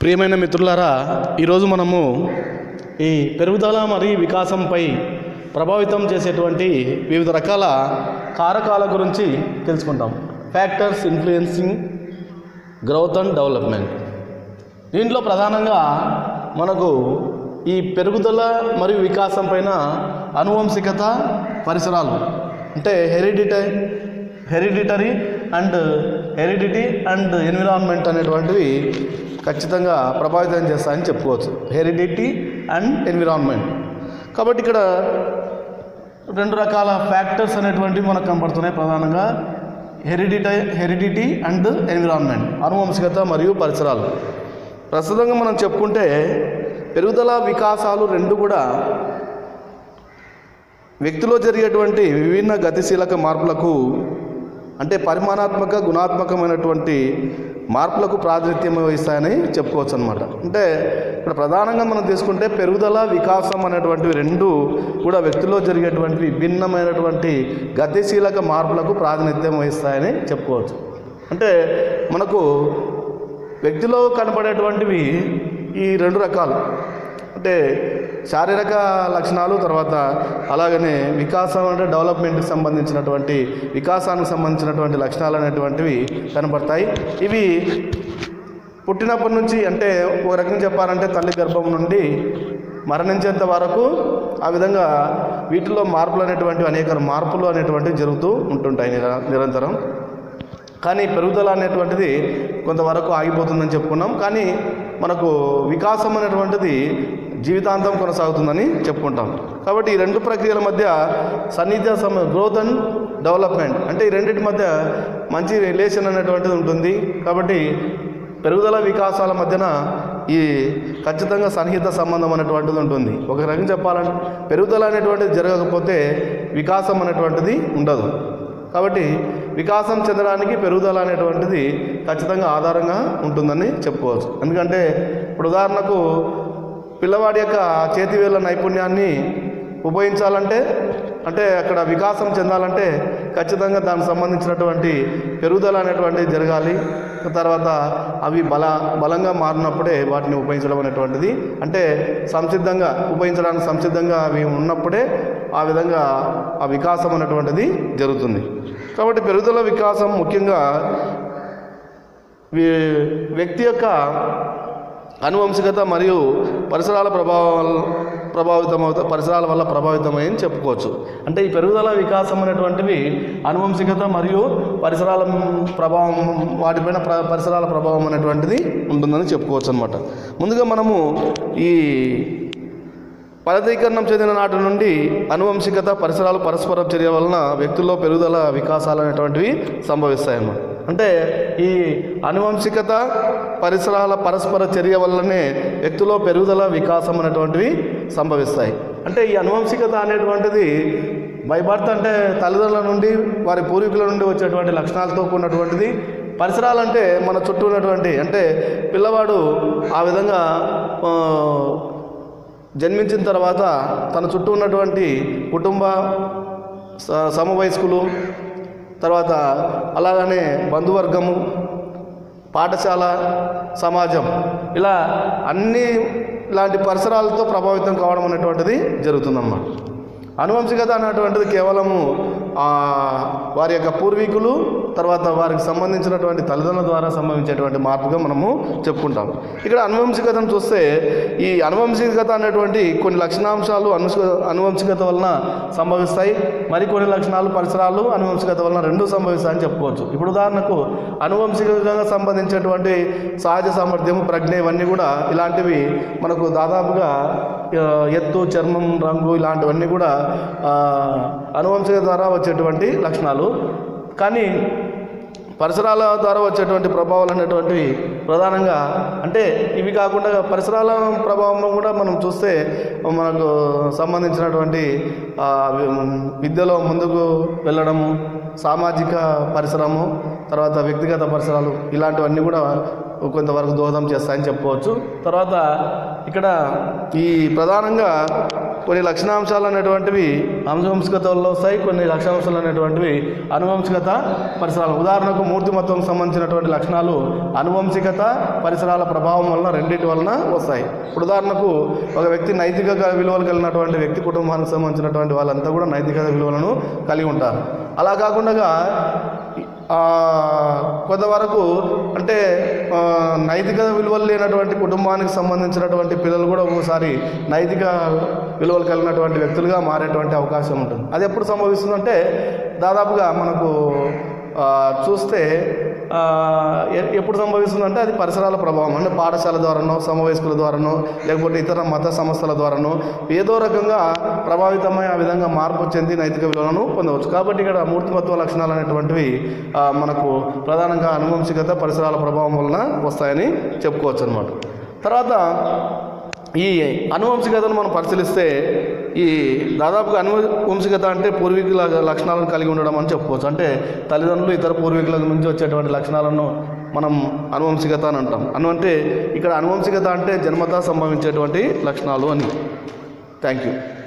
ప్రియమైన మిత్రులారా ఈరోజు మనము ఈ పెరుగుదల మరియు వికాసంపై ప్రభావితం చేసేటువంటి వివిధ రకాల కారకాల గురించి తెలుసుకుంటాం factors influencing growth and development దీంట్లో ప్రధానంగా మనకు ఈ పెరుగుదల మరియు వికాసం పైన అనువంశికత పరిసరాలు అంటే hereditary hereditary and heredity and environment అనేటువంటివి ఖచ్చితంగా ప్రభావితం చేస్తాయని చెప్పుకోవచ్చు హెరిడిటీ అండ్ ఎన్విరాన్మెంట్ కాబట్టి ఇక్కడ రెండు రకాల ఫ్యాక్టర్స్ అనేటువంటివి మనకు కనబడుతున్నాయి ప్రధానంగా హెరిడిటీ హెరిడిటీ అండ్ ఎన్విరాన్మెంట్ అనువంశికత మరియు పరిసరాలు ప్రస్తుతంగా మనం చెప్పుకుంటే పెరుగుదల వికాసాలు రెండు కూడా వ్యక్తిలో జరిగేటువంటి విభిన్న గతిశీలక మార్పులకు అంటే పరిమాణాత్మక గుణాత్మకమైనటువంటి మార్పులకు ప్రాతినిధ్యం వహిస్తాయని చెప్పుకోవచ్చు అనమాట అంటే ఇక్కడ ప్రధానంగా మనం తీసుకుంటే పెరుగుదల వికాసం అనేటువంటివి రెండు కూడా వ్యక్తిలో జరిగేటువంటి విభిన్నమైనటువంటి గతిశీలక మార్పులకు ప్రాతినిధ్యం వహిస్తాయని చెప్పుకోవచ్చు అంటే మనకు వ్యక్తిలో కనపడేటువంటివి ఈ రెండు రకాలు అంటే శారీరక లక్షణాలు తర్వాత అలాగనే వికాసం అంటే డెవలప్మెంట్కి సంబంధించినటువంటి వికాసానికి సంబంధించినటువంటి లక్షణాలు అనేటువంటివి కనబడతాయి ఇవి పుట్టినప్పటి నుంచి అంటే ఒక రకంగా చెప్పాలంటే తల్లి గర్భం నుండి మరణించేంత వరకు ఆ విధంగా వీటిలో మార్పులు అనేటువంటివి అనేక మార్పులు అనేటువంటివి జరుగుతూ ఉంటుంటాయి నిర- నిరంతరం కానీ పెరుగుదల అనేటువంటిది కొంతవరకు ఆగిపోతుందని చెప్పుకున్నాం కానీ మనకు వికాసం అనేటువంటిది జీవితాంతం కొనసాగుతుందని చెప్పుకుంటాం కాబట్టి ఈ రెండు ప్రక్రియల మధ్య సన్నిహిత సమ గ్రోత్ అండ్ డెవలప్మెంట్ అంటే ఈ రెండింటి మధ్య మంచి రిలేషన్ అనేటువంటిది ఉంటుంది కాబట్టి పెరుగుదల వికాసాల మధ్యన ఈ ఖచ్చితంగా సన్నిహిత సంబంధం అనేటువంటిది ఉంటుంది ఒక రకంగా చెప్పాలంటే పెరుగుదల అనేటువంటిది జరగకపోతే వికాసం అనేటువంటిది ఉండదు కాబట్టి వికాసం చెందడానికి పెరుగుదల అనేటువంటిది ఖచ్చితంగా ఆధారంగా ఉంటుందని చెప్పుకోవచ్చు ఎందుకంటే ఇప్పుడు ఉదాహరణకు పిల్లవాడి యొక్క చేతివేళ్ళ నైపుణ్యాన్ని ఉపయోగించాలంటే అంటే అక్కడ వికాసం చెందాలంటే ఖచ్చితంగా దానికి సంబంధించినటువంటి పెరుగుదల అనేటువంటిది జరగాలి తర్వాత అవి బల బలంగా మారినప్పుడే వాటిని ఉపయోగించడం అనేటువంటిది అంటే సంసిద్ధంగా ఉపయోగించడానికి సంసిద్ధంగా అవి ఉన్నప్పుడే ఆ విధంగా ఆ వికాసం అనేటువంటిది జరుగుతుంది కాబట్టి పెరుగుదల వికాసం ముఖ్యంగా వీ- వ్యక్తి యొక్క అనువంశికత మరియు పరిసరాల ప్రభావం ప్రభావితం అవుతా పరిసరాల వల్ల ప్రభావితమని చెప్పుకోవచ్చు అంటే ఈ పెరుగుదల వికాసం అనేటువంటివి అనువంశికత మరియు పరిసరాల ప్రభావం వాటిపైన ప్ర పరిసరాల ప్రభావం అనేటువంటిది ఉంటుందని చెప్పుకోవచ్చు అనమాట ముందుగా మనము ఈ ఫలదీకరణం చెందిన నాటి నుండి అనువంశికత పరిసరాలు పరస్పర చర్య వలన వ్యక్తుల్లో పెరుగుదల వికాసాలు అనేటువంటివి సంభవిస్తాయన్నమాట అంటే ఈ అనువంశికత పరిసరాల పరస్పర చర్య వల్లనే వ్యక్తిలో పెరుగుదల వికాసం అనేటువంటివి సంభవిస్తాయి అంటే ఈ అనువంశికత అనేటువంటిది బై బర్త్ అంటే తల్లిదండ్రుల నుండి వారి పూర్వీకుల నుండి వచ్చేటువంటి లక్షణాలతో కూడినటువంటిది పరిసరాలంటే మన చుట్టూ ఉన్నటువంటి అంటే పిల్లవాడు ఆ విధంగా ఆ, జన్మించిన తర్వాత తన చుట్టూ ఉన్నటువంటి కుటుంబ స- సమవయస్కులు తర్వాత అలాగనే బంధువర్గము పాఠశాల సమాజం ఇలా అన్ని ఇలాంటి పరిసరాలతో ప్రభావితం కావడం అనేటువంటిది జరుగుతుందన్నమాట అనువంశికత అనేటువంటిది కేవలము ఆ, వారి యొక్క పూర్వీకులు తర్వాత వారికి సంబంధించినటువంటి తల్లిదండ్రుల ద్వారా సంభవించేటువంటి మార్పుగా మనము చెప్పుకుంటాం ఇక్కడ అనువంశికతను చూస్తే ఈ అనువంశికత అనేటువంటి కొన్ని లక్షణాంశాలు అనువంశిక అనువంశికత వలన సంభవిస్తాయి మరికొన్ని లక్షణాలు పరిసరాలు అనువంశికత వలన రెండు సంభవిస్తాయని చెప్పుకోవచ్చు ఇప్పుడు ఉదాహరణకు అనువంశికంగా సంబంధించినటువంటి సహజ సామర్థ్యం ప్రజ్ఞ ఇవన్నీ కూడా ఇలాంటివి మనకు దాదాపుగా ఆ, ఎత్తు చర్మం రంగు ఇలాంటివన్నీ కూడా ఆ, అనువంశిక ద్వారా వచ్చేటువంటి లక్షణాలు కానీ పరిసరాల ద్వారా వచ్చేటువంటి ప్రభావాలు అనేటువంటివి ప్రధానంగా అంటే ఇవి కాకుండా పరిసరాల ప్రభావం కూడా మనం చూస్తే మనకు సంబంధించినటువంటి ఆ, వి- విద్యలో ముందుకు వెళ్ళడము సామాజిక పరిసరము తర్వాత వ్యక్తిగత పరిసరాలు ఇలాంటివన్నీ కూడా కొంతవరకు దోహదం చేస్తాయని చెప్పుకోవచ్చు తర్వాత ఇక్కడ ఈ ప్రధానంగా కొన్ని లక్షణాంశాలు అనేటువంటివి అనువంశికతల్లో వస్తాయి కొన్ని లక్షణాంశాలు అనేటువంటివి అనువంశికత పరిసరాలు ఉదాహరణకు మూర్తిమత్వం సంబంధించినటువంటి లక్షణాలు అనువంశికత పరిసరాల ప్రభావం వలన రెండింటి వలన వస్తాయి ఇప్పుడు ఉదాహరణకు ఒక వ్యక్తి నైతిక విలువలు కలిగినటువంటి వ్యక్తి కుటుంబానికి సంబంధించినటువంటి వాళ్ళంతా కూడా నైతిక విలువలను కలిగి ఉంటారు అలా కాకుండా ఆ, కొంతవరకు అంటే ఆ, నైతిక విలువలు లేనటువంటి కుటుంబానికి సంబంధించినటువంటి పిల్లలు కూడా ఒక్కోసారి నైతిక విలువలు కలిగినటువంటి వ్యక్తులుగా మారేటువంటి అవకాశం ఉంటుంది అది ఎప్పుడు సంభవిస్తుందంటే దాదాపుగా మనకు ఆ, చూస్తే ఆ, ఎ- ఎప్పుడు సంభవిస్తుందంటే అది పరిసరాల ప్రభావం అంటే పాఠశాల ద్వారానో సమవయస్కుల ద్వారానో లేకపోతే ఇతర మత సంస్థల ద్వారానో ఏదో రకంగా ప్రభావితమై ఆ విధంగా మార్పు చెంది నైతిక విలువలను పొందవచ్చు కాబట్టి ఇక్కడ మూర్తిమత్వ లక్షణాలు అనేటువంటివి ఆ, మనకు ప్రధానంగా అనువంశికత పరిసరాల ప్రభావం వలన వస్తాయని చెప్పుకోవచ్చు అనమాట తర్వాత ఈ అనువంశికతను మనం పరిశీలిస్తే ఈ దాదాపుగా అనువంశికత అంటే పూర్వీకుల లక్షణాలను కలిగి ఉండడం అని చెప్పుకోవచ్చు అంటే తల్లిదండ్రులు ఇతర పూర్వీకుల నుంచి వచ్చేటువంటి లక్షణాలను మనం అనువంశికత అని అంటాం అను అంటే ఇక్కడ అనువంశికత అంటే జన్మత సంభవించేటువంటి లక్షణాలు అని థ్యాంక్ యూ